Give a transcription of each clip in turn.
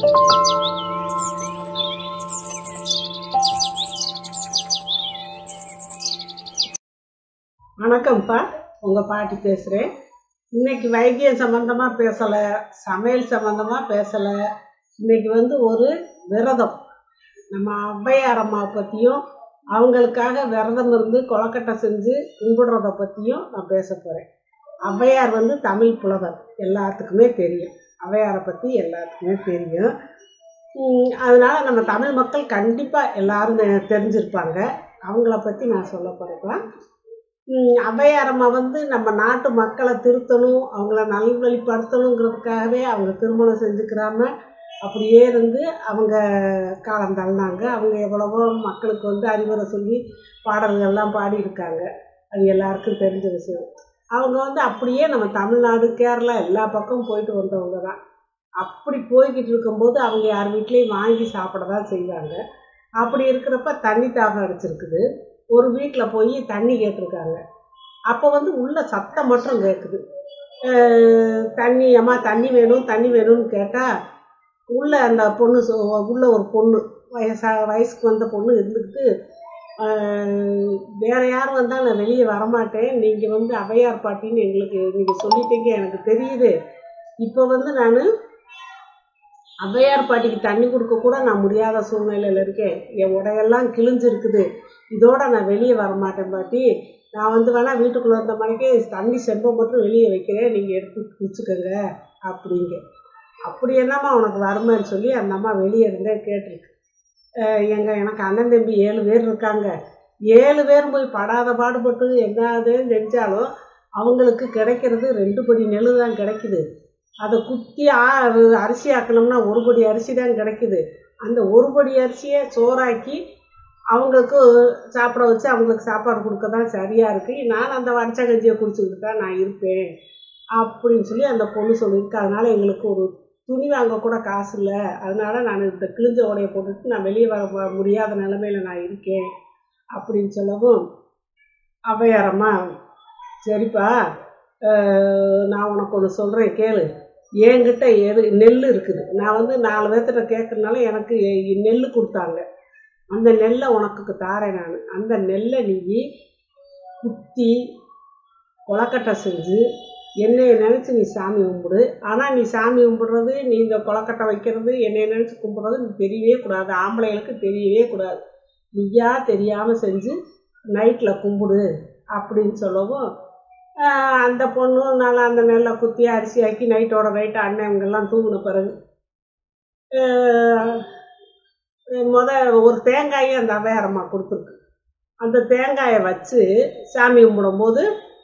வணக்கம்ப்பா உங்கள் பாட்டி பேசுகிறேன் இன்னைக்கு வைத்தியம் சம்மந்தமாக பேசலை சமையல் சம்மந்தமாக பேசலை இன்னைக்கு வந்து ஒரு விரதம் நம்ம ஔவையார் அம்மா பற்றியும் அவங்களுக்காக விரதம் இருந்து கொலக்கட்டை செஞ்சு கும்பிடுறத பற்றியும் நான் பேச போகிறேன் ஔவையார் வந்து தமிழ் புலவர் எல்லாத்துக்குமே தெரியும் ஔவையாரை பற்றி எல்லாத்துக்குமே தெரியும் உம், அதனால நம்ம தமிழ் மக்கள் கண்டிப்பாக எல்லாரும் தெ- தெரிஞ்சிருப்பாங்க அவங்கள பற்றி நான் சொல்ல போகிறேன் ம், ஔவையார் அம்மா வந்து நம்ம நாட்டு மக்களை திருத்தணும் அவங்கள நல்வழிப்படுத்தணுங்கிறதுக்காகவே அவங்க திருமணம் செஞ்சுக்கிறாம அப்படியே இருந்து அவங்க காலம் தள்ளினாங்க அவங்க எவ்வளவோ மக்களுக்கு வந்து அறிவுரை சொல்லி பாடல்கள்லாம் பாடியிருக்காங்க அது எல்லாருக்கும் தெரிஞ்ச விஷயம் அவங்க வந்து அப்படியே நம்ம தமிழ்நாடு கேரளா எல்லா பக்கமும் போயிட்டு வந்தவங்க தான் அப்படி போய்கிட்டு இருக்கும்போது அவங்க யார் வீட்லேயும் வாங்கி சாப்பிட தான் செய்வாங்க அப்படி இருக்கிறப்ப தண்ணி தாகம் அடிச்சிருக்குது ஒரு வீட்டில் போய் தண்ணி கேட்டிருக்காங்க அப்போ வந்து உள்ள சத்தம் மட்டும் கேட்குது அஹ் தண்ணி அம்மா தண்ணி வேணும் தண்ணி வேணும்னு கேட்டால் உள்ள அந்த பொண்ணு சொ- உள்ள ஒரு பொண்ணு வயசா வயசுக்கு வந்த பொண்ணு இருந்துக்கிட்டு அஹ் வேற யாரும் வந்தால் நான் வெளியே வரமாட்டேன் நீங்கள் வந்து அவையார் பாட்டின்னு எங்களுக்கு நீங்கள் சொல்லிட்டீங்க எனக்கு தெரியுது இப்போ வந்து நான் ஔவையார் பாட்டிக்கு தண்ணி கொடுக்க கூட நான் முடியாத சூழ்நிலையில் இருக்கேன் என் உடையெல்லாம் கிழிஞ்சிருக்குது இதோட நான் வெளியே வர மாட்டேன் பாட்டி நான் வந்து வேணால் வீட்டுக்குள்ளே இருந்த மணிக்கே தண்ணி செம்பை மட்டும் வெளியே வைக்கிறேன் நீங்கள் எடுத்து குடிச்சுக்கோங்க அப்படிங்க அப்படி என்னம்மா உனக்கு வருமான்னு சொல்லி அந்த அம்மா வெளியே இருந்தே கேட்டிருக்கு அஹ் எங்க எனக்கு அண்ணன் தம்பி ஏழு பேர் இருக்காங்க ஏழு பேரும் போய் படாத பாடுபட்டு என்னதுன்னு செஞ்சாலும் அவங்களுக்கு கிடைக்கிறது ரெண்டு படி நெல் தான் கிடைக்குது அதை குத்தி ஆ அரிசி ஆக்கணும்னா ஒரு படி அரிசி தான் கிடைக்குது அந்த ஒரு படி அரிசியை சோறாக்கி அவங்களுக்கு சாப்பிட வச்சு அவங்களுக்கு சாப்பாடு கொடுக்க தான் சரியாக இருக்குது நான் அந்த வடிச்ச கஞ்சியை குடிச்சுக்கிட்டு தான் நான் இருப்பேன் அப்படின்னு சொல்லி அந்த பொண்ணு சொல்லியிருக்கு அதனால் எங்களுக்கு ஒரு துணி வாங்க கூட காசு இல்லை அதனால நான் இந்த கிழிஞ்ச உடைய போட்டுட்டு நான் வெளியே வர வ- முடியாத நிலமையில நான் இருக்கேன் அப்படின்னு சொல்லவும் ஔவையாரம்மா சரிப்பா அஹ், நான் உனக்கு ஒன்று சொல்கிறேன் கேளு என்கிட்ட எது நெல் இருக்குது நான் வந்து நாலு பேர்த்திட்ட கேட்கறதுனால எனக்கு எ- நெல் கொடுத்தாங்க அந்த நெல்லை உனக்கு தாரேன் நான் அந்த நெல்லை நீ குத்தி கொலக்கட்டை செஞ்சு என்னைய நினச்சி நீ சாமி கும்பிடு ஆனால் நீ சாமி கும்பிடுறது நீ இந்த கொலக்கட்டை வைக்கிறது என்னைய நினச்சி கும்பிடுறது நீ தெரியவே கூடாது ஆம்பளைகளுக்கு தெரியவே கூடாது நீயா தெரியாமல் செஞ்சு நைட்டில் கும்பிடு அப்படின்னு சொல்லவும் ஆஹ் அந்த பொண்ணு நல்லா அந்த நெல்லை குத்தி அரிசி ஆக்கி நைட்டோட நைட்டு அண்ணன்கெல்லாம் தூங்கின பிறகு ஆஹ் முத ஒரு தேங்காயை அந்த அவையாரம்மா கொடுத்துருக்கு அந்த தேங்காயை வச்சு சாமி கும்பிடும்போது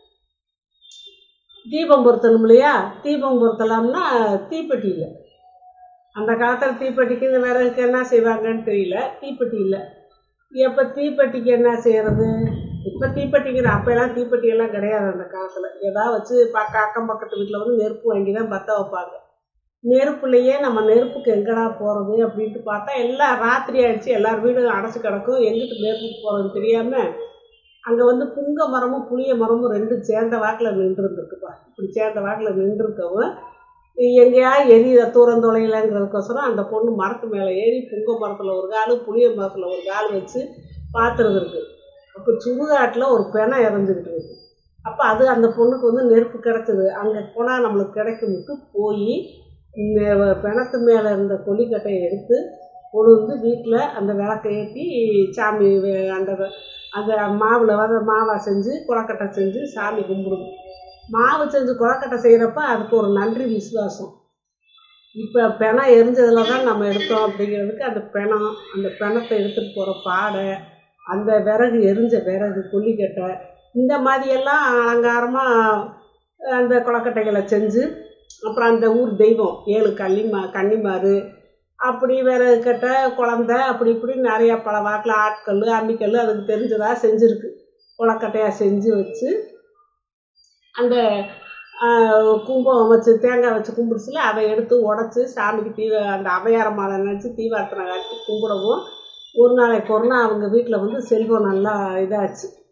தீபம் பொருத்தணும் இல்லையா தீபம் பொருத்தலாம்னா தீப்பெட்டி இல்லை அந்த காலத்தில் தீப்பெட்டிக்கு இந்த விறகுக்கு என்ன செய்வாங்கன்னு தெரியல தீப்பெட்டி இல்லை எப்போ தீப்பெட்டிக்கு என்ன செய்கிறது இப்போ தீப்பெட்டிங்கிற அப்போல்லாம் தீப்பெட்டி எல்லாம் கிடையாது அந்த காலத்தில் ஏதாவது வச்சு பக்க அக்கம் பக்கத்து வீட்டில் வந்து நெருப்பு வாங்கி தான் பற்ற வைப்பாங்க நெருப்புலையே நம்ம நெருப்புக்கு எங்கடா போகிறது அப்படின்ட்டு பார்த்தா எல்லாம் ராத்திரி ஆயிடுச்சு எல்லார் வீடும் அடைச்சி கிடக்கும் எங்கிட்டு நெருப்புக்கு போகிறதுன்னு தெரியாமல் அங்கே வந்து புங்க மரமும் புளிய மரமும் ரெண்டும் சேர்ந்த வாக்கில் நின்றுருந்துருக்குப்பா இப்படி சேர்ந்த வாக்கில் நின்றுருக்கவும் எங்கேயா எரியுத தூரம் தொலைலங்கிறதுக்கோசரம் அந்த பொண்ணு மரத்து மேலே ஏறி புங்க மரத்தில் ஒரு கால் புளிய மரத்தில் ஒரு கால் வச்சு பார்த்துறது இருக்கு அப்போ சுடுகாட்டில் ஒரு பெணை இறந்துக்கிட்டு இருக்கு அப்போ அது அந்த பொண்ணுக்கு வந்து நெருப்பு கிடச்சிது அங்கே போனால் நம்மளுக்கு கிடைக்கும்ட்டு போய் பிணத்து மேலே இருந்த கொல்லிக்கட்டையை எடுத்து கொண்டு வந்து வீட்டில் அந்த விளக்கை ஏற்றி சாமி வே- அந்த வ- அந்த மாவில் வர மாவை செஞ்சு கொலக்கட்டை செஞ்சு சாமி கும்பிடுது மாவு செஞ்சு கொலக்கட்டை செய்கிறப்ப அதுக்கு ஒரு நன்றி விசுவாசம் இப்போ பிணம் எரிஞ்சதில் தான் நம்ம எடுத்தோம் அப்படிங்கிறதுக்கு அந்த பிணம் அந்த பிணத்தை எடுத்துகிட்டு போகிற பாடை அந்த விறகு எரிஞ்ச விறகு கொல்லிக்கட்டை இந்த மாதிரியெல்லாம் அலங்காரமாக அந்த கொலக்கட்டைகளை செஞ்சு அப்புறம் அந்த ஊர் தெய்வம் ஏழு கள்ளிமா கன்னிமாரு அப்படி விறகு கட்டை குழந்த அப்படி இப்படி நிறையா பல வாக்கில் ஆட்கல் அம்மிக்கல் அதுக்கு தெரிஞ்சதாக செஞ்சுருக்கு கொலக்கட்டையாக செஞ்சு வச்சு அந்த ஆஹ், கும்பம் வச்சு தேங்காய் வச்சு கும்பிடுச்சுல அதை எடுத்து உடச்சி சாமிக்கு தீவ அந்த அவையார மாலை நினச்சி தீவார்த்தனை காட்டி கும்பிடவும் ஒரு நாளைக்கு ஒரு நாள் அவங்க வீட்டில் வந்து செல்வம் நல்லா இதாச்சு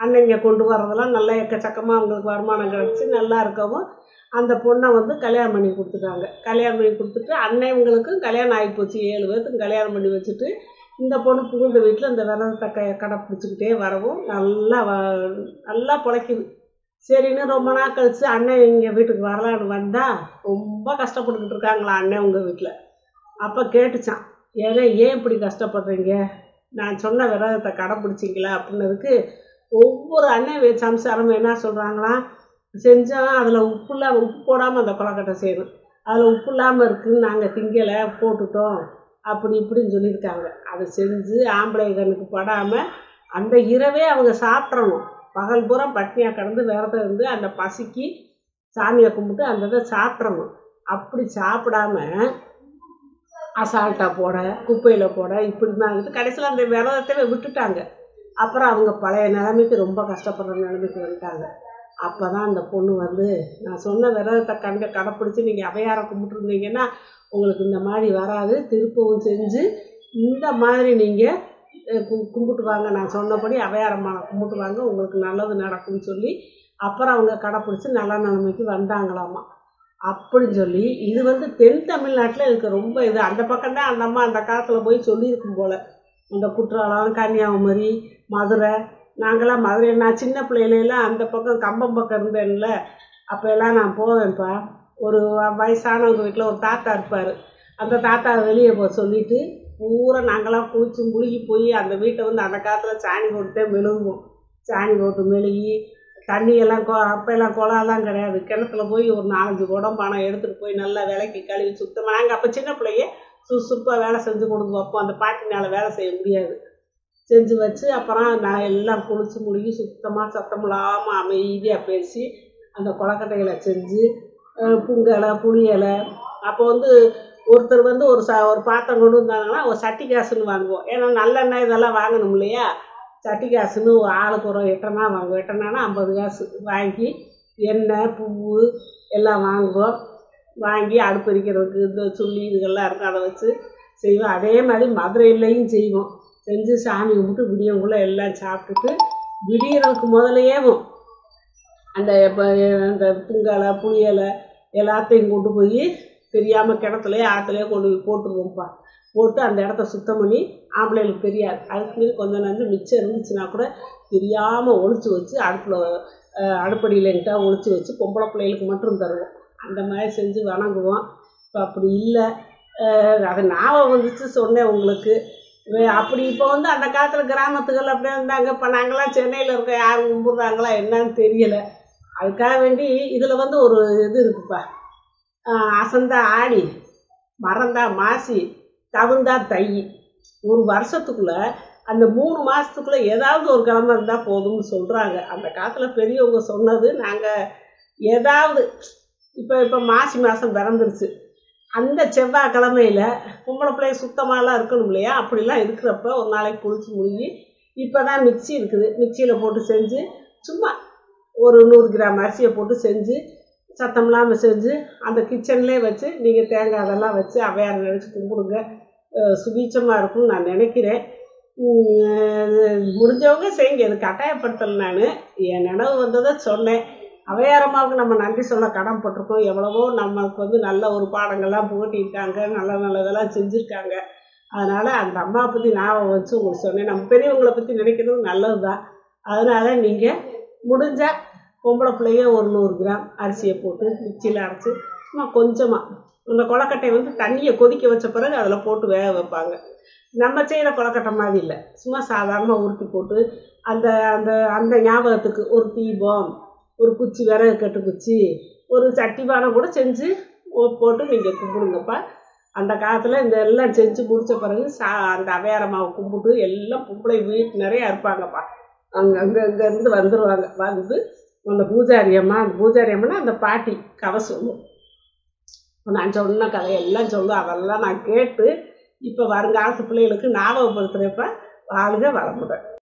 அன்னைங்க கொண்டு வர்றதெல்லாம் நல்லா எக்கச்சக்கமாக அவங்களுக்கு வருமானம் கிடச்சி நல்லா இருக்கவும் அந்த பொண்ணை வந்து கல்யாணம் பண்ணி கொடுத்துட்டாங்க கல்யாணம் பண்ணி கொடுத்துட்டு அன்னைவங்களுக்கும் கல்யாணம் ஆகி போச்சு ஏழு பேர்த்துக்கும் கல்யாணம் பண்ணி வச்சுட்டு இந்த பொண்ணு புகுந்த வீட்டில் இந்த விரதத்தை க கடை பிடிச்சிக்கிட்டே வரவும் நல்லா வ நல்லா பிழைக்குது சரின்னு ரொம்ப நாள் கழிச்சு அண்ணன் இங்கே வீட்டுக்கு வரலான்னு வந்தால் ரொம்ப கஷ்டப்பட்டுக்கிட்டு இருக்காங்களா அண்ணன் உங்கள் வீட்டில் அப்போ கேட்டுச்சான் ஏங்க ஏன் இப்படி கஷ்டப்படுறீங்க நான் சொன்ன விரதத்தை கடைப்பிடிச்சிங்களா அப்படின்னதுக்கு ஒவ்வொரு அண்ணன் வீ- சம்சாரமும் என்ன சொல்கிறாங்களாம் செஞ்சால் அதில் உப்பு இல்லாமல் உப்பு போடாமல் அந்த கொலக்கட்டை செய்யணும் அதில் உப்பு இல்லாமல் இருக்குன்னு நாங்கள் திங்கலை போட்டுட்டோம் அப்படி இப்படின்னு சொல்லியிருக்காங்க அதை செஞ்சு ஆம்பளை கண்ணுக்கு படாமல் அந்த இரவே அவங்க சாப்பிட்றணும் பகல் பூரா பட்னியாக கடந்து விரதம் இருந்து அந்த பசிக்கு சாமியை கும்பிட்டு அந்த இதை சாப்பிட்றணும் அப்படி சாப்பிடாம அசால்ட்டாக போட குப்பையில் போட இப்படி தான் கடைசியில் அந்த விரதத்தை விட்டுட்டாங்க அப்புறம் அவங்க பழைய நிலைமைக்கு ரொம்ப கஷ்டப்படுற நிலைமைக்கு வந்துட்டாங்க அப்போ தான் அந்த பொண்ணு வந்து நான் சொன்ன விரதத்தை கண்ட கடைப்பிடிச்சி நீங்கள் அவையாரை கும்பிட்டுருந்தீங்கன்னா உங்களுக்கு இந்த மாதிரி வராது திருப்பவும் செஞ்சு இந்த மாதிரி நீங்கள் கும்பிட்டு வாங்க நான் சொன்னபடி அவையாரம்மா கும்பிட்டு வாங்க உங்களுக்கு நல்லது நடக்கும்னு சொல்லி அப்புறம் அவங்க கடைப்பிடிச்சி நல்ல நிலைமைக்கு வந்தாங்களாமா அப்படின்னு சொல்லி இது வந்து தென் தமிழ்நாட்டில் இதுக்கு ரொம்ப இது அந்த பக்கம்தான் அந்த அம்மா அந்த காலத்தில் போய் சொல்லியிருக்கும் போல் இந்த குற்றாலம் கன்னியாகுமரி மதுரை நாங்களாம் மதுரை நான் சின்ன பிள்ளையிலலாம் அந்த பக்கம் கம்பம் பக்கம் இருந்தேன்ல அப்போ எல்லாம் நான் போவேன்ப்பா ஒரு வ- வயசானவங்க வீட்டில் ஒரு தாத்தா இருப்பார் அந்த தாத்தா வெளியே போக சொல்லிட்டு பூரா நாங்களாம் குளிச்சு முழுகி போய் அந்த வீட்டை வந்து அந்த காலத்தில் சாணி போட்டுட்டே மெழுகுவோம் சாணி போட்டு மெழுகி தண்ணியெல்லாம் கொ அப்போல்லாம் குளம்லாம் கிடையாது கிணத்துல போய் ஒரு நாலஞ்சு குடம் பணம் எடுத்துகிட்டு போய் நல்லா விலைக்கு கழுவி சுத்தமாக நாங்கள் அப்போ சின்ன பிள்ளைய சுறுசுறுப்பாக வேலை செஞ்சு கொடுத்து வைப்போம் அந்த பாட்டினால் வேலை செய்ய முடியாது செஞ்சு வச்சு அப்புறம் நான் எல்லாம் குளிச்சு முழுகி சுத்தமாக சத்தம் இல்லாமல் அமைதியாக பேசி அந்த கொலக்கட்டைகளை செஞ்சு அஹ், புங்கலை புளியலை அப்போ வந்து ஒருத்தர் வந்து ஒரு ச ஒரு பாத்திரம் கொண்டு வந்தாங்கன்னா ஒரு சட்டி காசுன்னு வாங்குவோம் ஏன்னா நல்லெண்ணெய் இதெல்லாம் வாங்கணும் இல்லையா சட்டி காசுன்னு ஒரு ஆளுக்கு ஒரு எட்டனா வாங்குவோம் எட்டனானா ஐம்பது காசு வாங்கி எண்ணெய் பூவு எல்லாம் வாங்குவோம் வாங்கி அடுப்பு எரிக்கிறதுக்கு இந்த சுள்ளி இதுகள்லாம் இருக்கும் அதை வச்சு செய்வோம் அதே மாதிரி மதுரையிலையும் செய்வோம் செஞ்சு சாமி கும்பிட்டு விடியங்குள்ளே எல்லாம் சாப்பிட்டுட்டு விடியறதுக்கு முதலையேவும் அந்த இப்போ அந்த புங்கலை புளியலை எல்லாத்தையும் கொண்டு போய் தெரியாமல் கிணத்துலையே ஆற்றுலையே கொண்டு போய் போட்டுருவோம்ப்பா போட்டு அந்த இடத்த சுத்தம் பண்ணி ஆம்பளைகளுக்கு தெரியாது அதுக்கு மீறி கொஞ்சம் நேரம் மிச்சம் இருந்துச்சுன்னா கூட தெரியாமல் ஒளிச்சு வச்சு அடுப்பில் அடுப்படியில் எங்கிட்ட ஒளிச்சு வச்சு பொம்பளை பிள்ளைகளுக்கு மட்டும் தருவோம் அந்த மாதிரி செஞ்சு வணங்குவோம் இப்போ அப்படி இல்லை அது ஞாபகம் வந்துச்சு சொன்னேன் உங்களுக்கு வே- அப்படி இப்போ வந்து அந்த காலத்தில் கிராமத்துகள் அப்படியே இருந்தாங்க இப்போ நாங்களாம் சென்னையில் இருக்க யார் கும்பிட்றாங்களா என்னன்னு தெரியலை அதுக்காக வேண்டி இதில் வந்து ஒரு இது இருக்குப்பா ஆஹ் அசந்தா ஆடி மறந்தா மாசி தகுந்தா தை ஒரு வருஷத்துக்குள்ள அந்த மூணு மாதத்துக்குள்ளே ஏதாவது ஒரு கிழமை இருந்தால் போதும்னு சொல்கிறாங்க அந்த காலத்தில் பெரியவங்க சொன்னது நாங்கள் ஏதாவது இப்போ இப்போ மாசி மாதம் பிறந்துருச்சு அந்த செவ்வாய்க்கிழமையில பொம்பளை பிள்ளைய சுத்தமாலாம் இருக்கணும் இல்லையா அப்படிலாம் இருக்கிறப்ப ஒரு நாளைக்கு குளிச்சு முழுகி இப்போ தான் மிக்ஸி இருக்குது மிக்சியில் போட்டு செஞ்சு சும்மா ஒரு நூறு கிராம் அரிசியை போட்டு செஞ்சு சத்தம் இல்லாமல் செஞ்சு அந்த கிச்சன்லேயே வச்சு நீங்கள் தேங்காய் அதெல்லாம் வச்சு அவையார் நினச்சி கும்பிடுங்க அஹ் சுபீட்சமாக இருக்கும்னு நான் நினைக்கிறேன் உம் முடிஞ்சவங்க செய்யுங்க இது கட்டாயப்படுத்தலை நான் என் நினைவு வந்ததை சொன்னேன் அவையாரம்மாவுக்கு நம்ம நன்றி சொல்ல கடன்பட்டிருக்கோம் எவ்வளவோ நமக்கு வந்து நல்ல ஒரு பாடங்கள்லாம் புகட்டியிருக்காங்க நல்ல நல்லதெல்லாம் செஞ்சுருக்காங்க அதனால் அந்த அம்மா பற்றி ஞாபகம் வச்சு உங்களுக்கு சொன்னேன் நம்ம பெரியவங்களை பற்றி நினைக்கிறது நல்லது தான் அதனால் நீங்கள் முடிஞ்சால் பொம்பளை பிள்ளைய ஒரு நூறு கிராம் அரிசியை போட்டு மிக்சியில் அரைச்சி சும்மா கொஞ்சமாக அந்த கொலக்கட்டையை வந்து தண்ணியை கொதிக்க வச்ச பிறகு அதில் போட்டு வேக வைப்பாங்க நம்ம செய்கிற கொலக்கட்டை மாதிரி இல்லை சும்மா சாதாரணமாக உருட்டி போட்டு அந்த அந்த அந்த ஞாபகத்துக்கு ஒரு தீபம் ஒரு குச்சி விறகு கட்டு குச்சி ஒரு சட்டி பானை கூட செஞ்சு ஓ- போட்டு நீங்கள் கும்பிடுங்கப்பா அந்த காலத்தில் இந்த எல்லாம் செஞ்சு முடிச்ச பிறகு சா அந்த அவையாரம்மாவை கும்பிட்டு எல்லாம் பொம்பளை வீட்டு நிறையா இருப்பாங்கப்பா அங்கே அங்கே இங்கேருந்து வந்துடுவாங்க வந்து அந்த பூஜாரி அம்மா அந்த பூஜாரி அம்மனா அந்த பாட்டி கதை சொல்லும் நான் சொன்ன கதையெல்லாம் சொல்லும் அதெல்லாம் நான் கேட்டு இப்போ வருங்காலத்து பிள்ளைகளுக்கு ஞாபகப்படுத்துகிறப்ப வாழ்க வளமுடன்